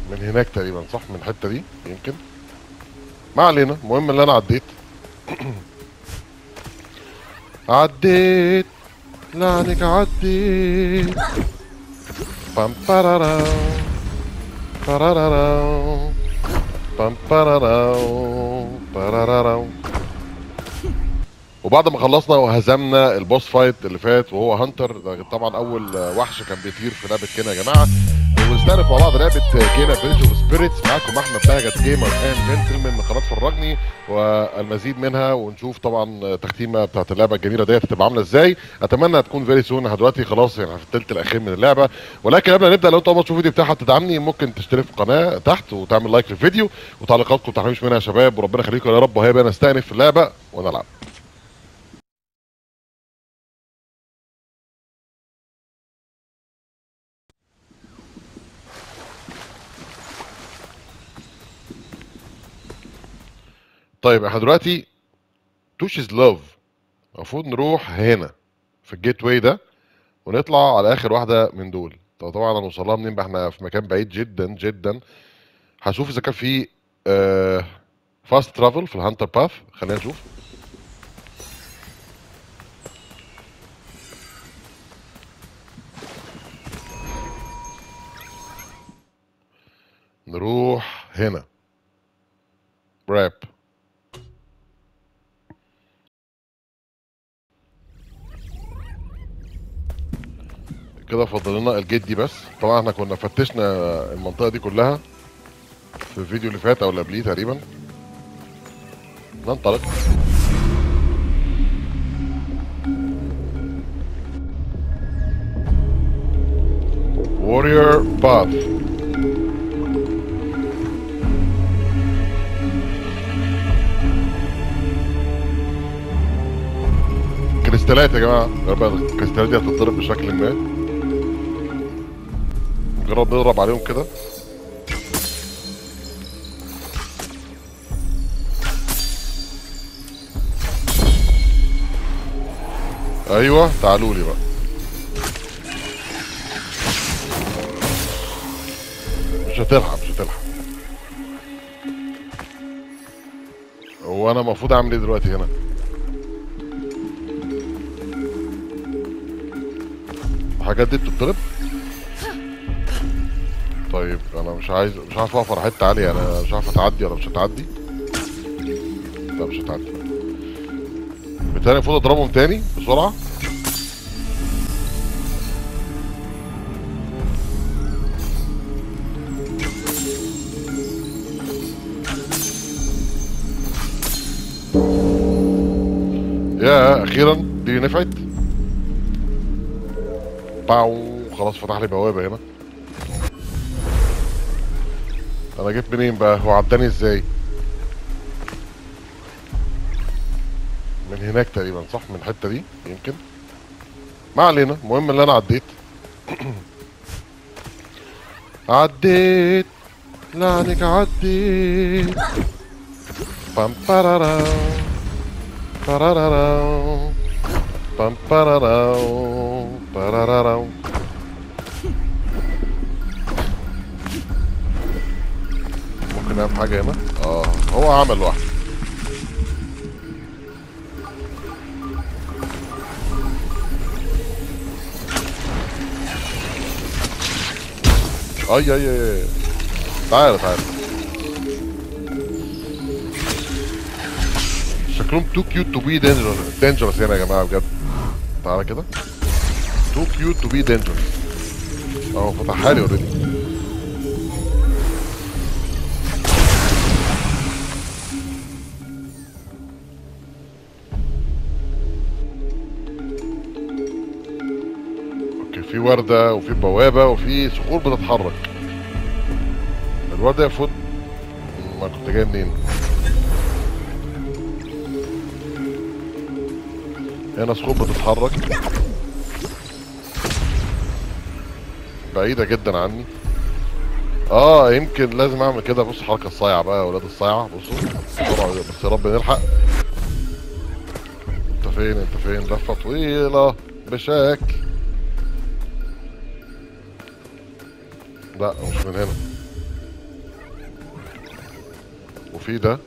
من هناك تقريبا صح من الحته دي يمكن ما علينا المهم ان انا عديت عديت لعنك عديت بام بارارا بارارا بام بارارا بارارا وبعد ما خلصنا وهزمنا البوس فايت اللي فات وهو هانتر ده طبعا اول وحش كان بيطير في لعبه كينا يا جماعه ونستعرف مع بعض لعبه كينا بريدج اوف سبيريتس معاكم احمد بهجت جيمر اند جنتلمان من قناه فرجني والمزيد منها ونشوف طبعا التختيمه بتاعت اللعبه الجميله ديت هتبقى عامله ازاي اتمنى تكون فيري سون دلوقتي خلاص يعني في الثلث الاخير من اللعبه ولكن قبل ما نبدا لو انت اول مره تشوف الفيديو بتاعها تدعمني ممكن تشترك في القناه تحت وتعمل لايك للفيديو وتعليقاتكم ما تحرمش منها يا شباب وربنا يخليكم يا رب وهي بقى نستأنف في اللعبه ونلعب طيب احنا دلوقتي توشيز لوف المفروض نروح هنا في الجيت واي ده ونطلع على اخر واحده من دول طب طبعا هنوصلها منين بقى احنا في مكان بعيد جدا جدا هشوف اذا كان في آه فاست ترافل في الهانتر باث خلينا نشوف نروح هنا راب كده فاضل لنا الجيت دي بس طبعا احنا كنا فتشنا المنطقه دي كلها في الفيديو اللي فات او اللي قبليه تقريبا ننطلق warrior path كريستالات يا جماعه يا رب الكريستالات دي هتتضرب بشكل ما نجرب نضرب عليهم كده ايوه تعالوا لي بقى مش هتلحق مش هتلحق هو انا المفروض اعمل ايه دلوقتي هنا الحاجات دي بتتضرب طيب انا مش عايز مش عارف اقف على حته عاليه انا مش عارف اتعدي ولا مش هتعدي لا مش هتعدي بالتالي المفروض اضربهم تاني بسرعه يا اخيرا دي نفعت باو خلاص فتح لي بوابه هنا انا جيت منين بقى هو عداني ازاي من هناك تقريبا صح من الحته دي يمكن ما علينا المهم ان انا عديت عديت لعنك عديت بام بارارا بارارا بام بارارا بارارا ممكن نعمل حاجة هنا اه هو عمل واحد اي اي اي تعال تعال شكلهم تو كيوت تو بي دينجرس هنا يا جماعه بجد تعالى كده تو كيوت تو بي دينجرس اهو فتحها لي اوريدي اوكي في ورده وفي بوابه وفي صخور بتتحرك الورده المفروض ما كنت جاي منين هنا صخور بتتحرك بعيدة جدا عني اه يمكن لازم اعمل كده بص حركة الصايعة بقى يا ولاد الصايعة بصوا بسرعة بس يا رب نلحق انت فين انت فين لفة طويلة بشكل لا مش من هنا وفي ده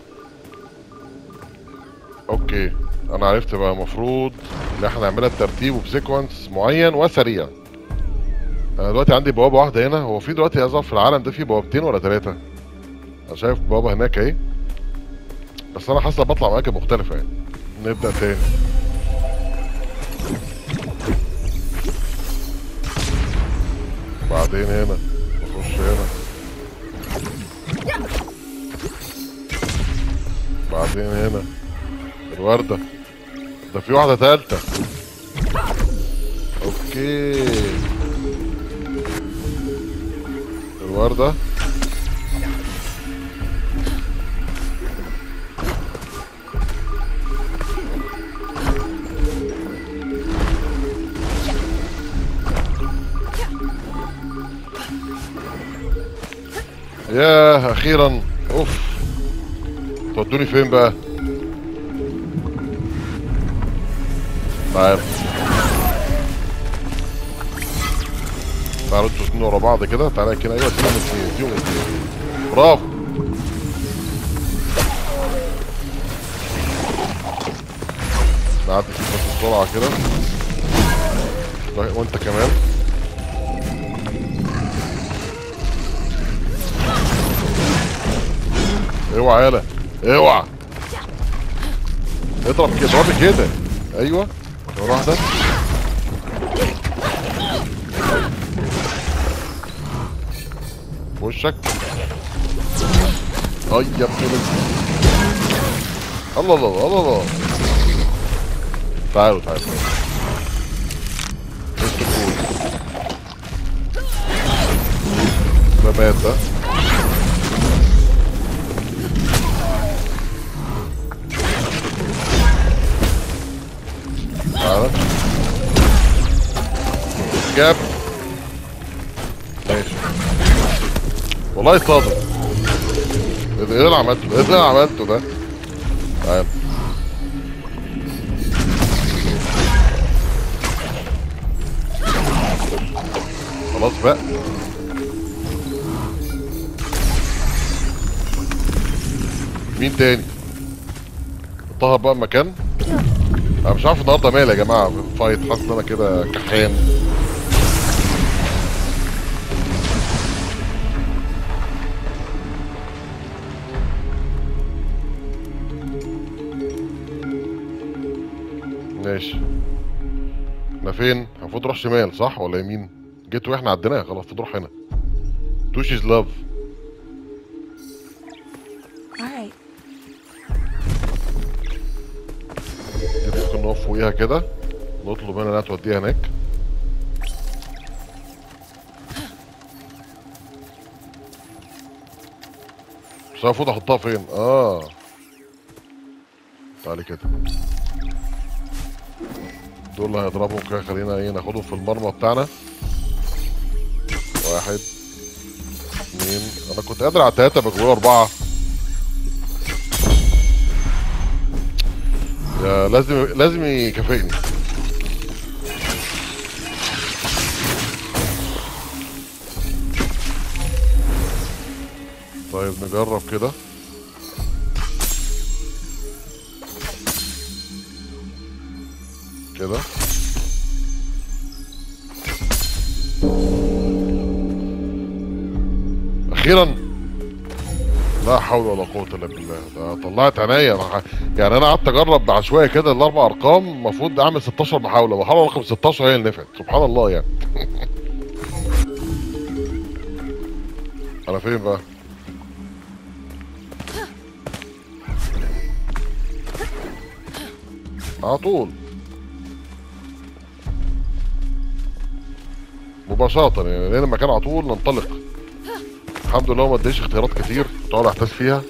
اوكي انا عرفت بقى المفروض ان احنا نعملها بترتيب وبسيكونس معين وسريع انا دلوقتي عندي بوابه واحده هنا هو في دلوقتي يظهر في العالم ده في بوابتين ولا ثلاثه انا شايف بوابه هناك اهي بس انا حاسس بطلع اماكن مختلفه يعني نبدا تاني بعدين هنا نخش هنا بعدين هنا الوردة ده في واحدة تالتة اوكي الوردة ياه اخيرا اوف تودوني فين بقى تعال تعالوا انتوا اتنين ورا بعض كده تعالى كده ايوه فيهم اتنين فيهم اتنين برافو نعدي فيك بس بسرعة كده طيب، وانت كمان اوعى يالا اوعى اضرب كده اضرب كده ايوه مرة واحدة في وشك اي يا ابن ال- الله الله الله الله الله تعالوا تعالوا انتوا فوق ده مات ده تعالى جاب ماشي والله صادق ايه ده- ايه اللي عملته ده؟ ايه اللي عملته ده تعال خلاص بقى مين تاني طه بقى مكان انا مش عارف النهارده مالي يا جماعه في الفايت حاسس ان انا كده كحيان ماشي احنا فين؟ المفروض نروح شمال صح ولا يمين؟ جيت واحنا عديناها خلاص المفروض نروح هنا توشيز لاف All right. دي ممكن نقف فوقيها كده نطلب منها انها توديها هناك بس أنا المفروض احطها فين؟ اه تعالي كده دول اللي هيضربهم كده خلينا ايه ناخدهم في المرمى بتاعنا واحد اتنين انا كنت قادر على تلاتة بجوه اربعة يا لازم لازم يكافئني طيب نجرب كده كده اخيرا لا حول ولا قوة الا بالله ده طلعت عينيا أنا ح- يعني انا قعدت اجرب بعشوائي كده الاربع ارقام المفروض اعمل 16 محاولة محاولة رقم 16 هي اللي نفعت سبحان الله يعني انا فين بقى؟ على طول مباشرة يعني لقينا المكان على طول ننطلق الحمد لله ما اديش اختيارات كتير تقعد احتاج فيها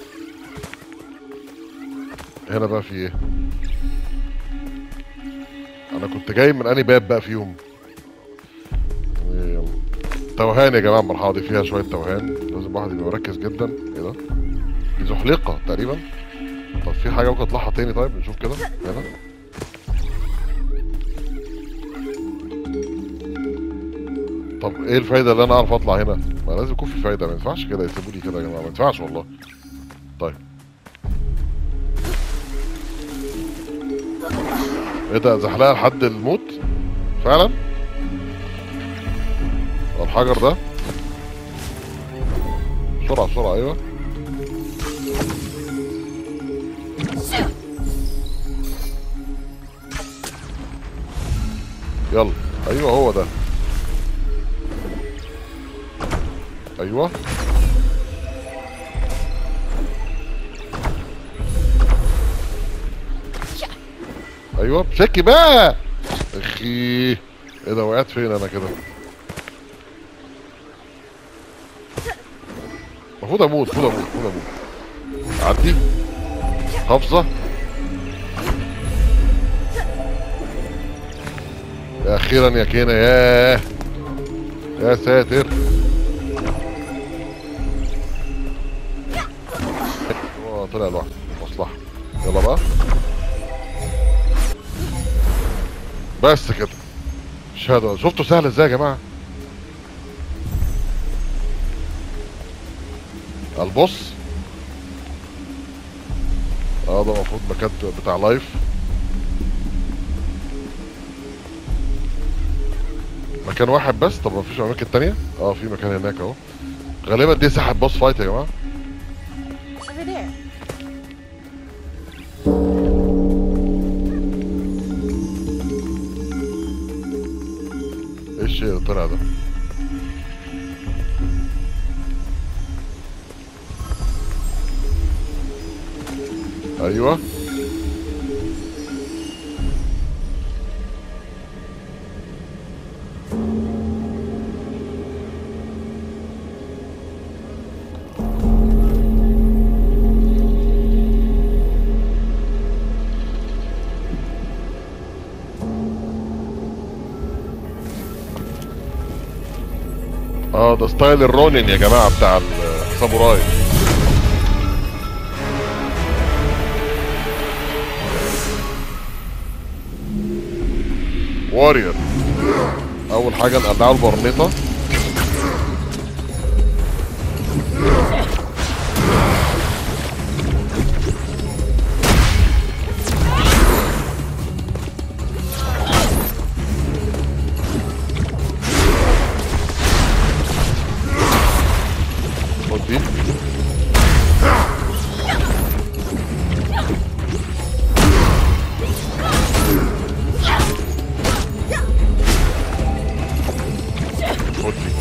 هنا بقى في ايه انا كنت جاي من اني باب بقى فيهم إيه، توهان يا جماعه المرحله دي فيها شويه توهان لازم الواحد يبقى مركز جدا ايه ده دي زحليقه تقريبا طب في حاجه ممكن اطلعها تاني طيب نشوف كده هنا طب ايه الفايده اللي انا اعرف اطلع هنا ما لازم يكون في فايده ما ينفعش كده يسيبوا لي كده يا جماعه ما ينفعش والله طيب ايه ده زحلقها لحد الموت فعلا الحجر ده بسرعة بسرعة ايوه يلا ايوه هو ده ايوه ايوه بشكي بقى اخي ايه ده وقعت فين انا كده المفروض اموت المفروض اموت المفروض اموت عدي حافظه يا اخيرا يا كينا ياه يا ساتر هو طلع لوحده مصلحه يلا بقى بس كده شهاده شفتوا سهل ازاي يا جماعه البص اه ده المفروض مكان بتاع لايف مكان واحد بس طب مفيش اماكن تانية اه في مكان هناك اهو غالبا دي ساحه بوس فايت يا جماعه Over there. ايه الشيء اللي طلع ده ايوه اه ده ستايل الرونين يا جماعه بتاع الساموراي واريور اول حاجه نقلعه البرنيطه خد دي خد دي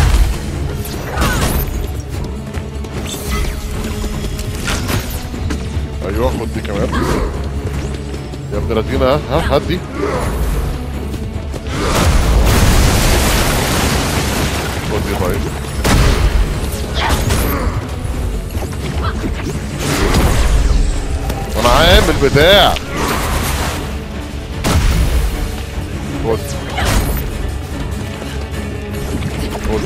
ايوه خد دي كمان يا ابن الذين ها ها هات دي خد دي طيب وانا عامل بتاع خد خد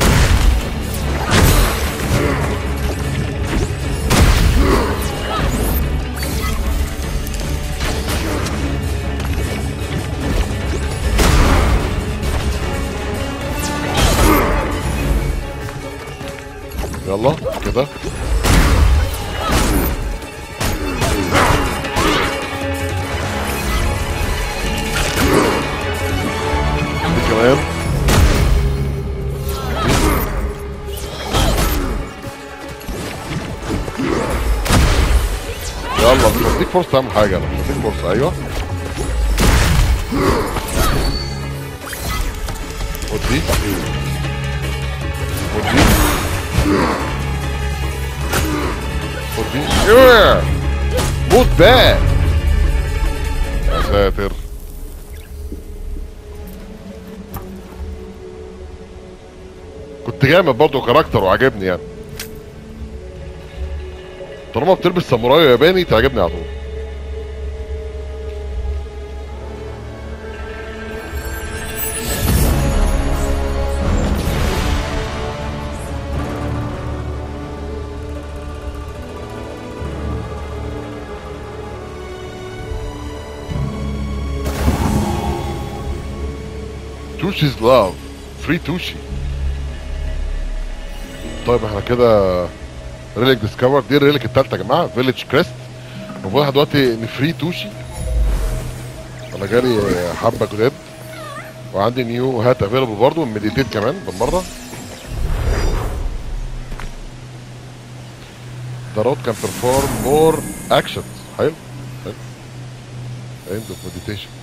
يلا كده دي كمان يلا مش هديك فرصة تعمل حاجة انا مش هديك فرصة ايوه خد دي خد دي خد دي ياه. موت بقى يا ساتر كنت جامد برضه كاركتر وعجبني يعني طالما بتلبس ساموراي ياباني تعجبني على طول توشيز لاف فري توشي طيب احنا كده ريليك ديسكفر دي الريليك الثالثه يا جماعه فيليج كريست المفروض احنا دلوقتي نفري توشي انا جالي حبه جداد وعندي نيو هات افيلبل برضه مديتيت كمان بالمره The road can perform more actions حلو حلو end of meditation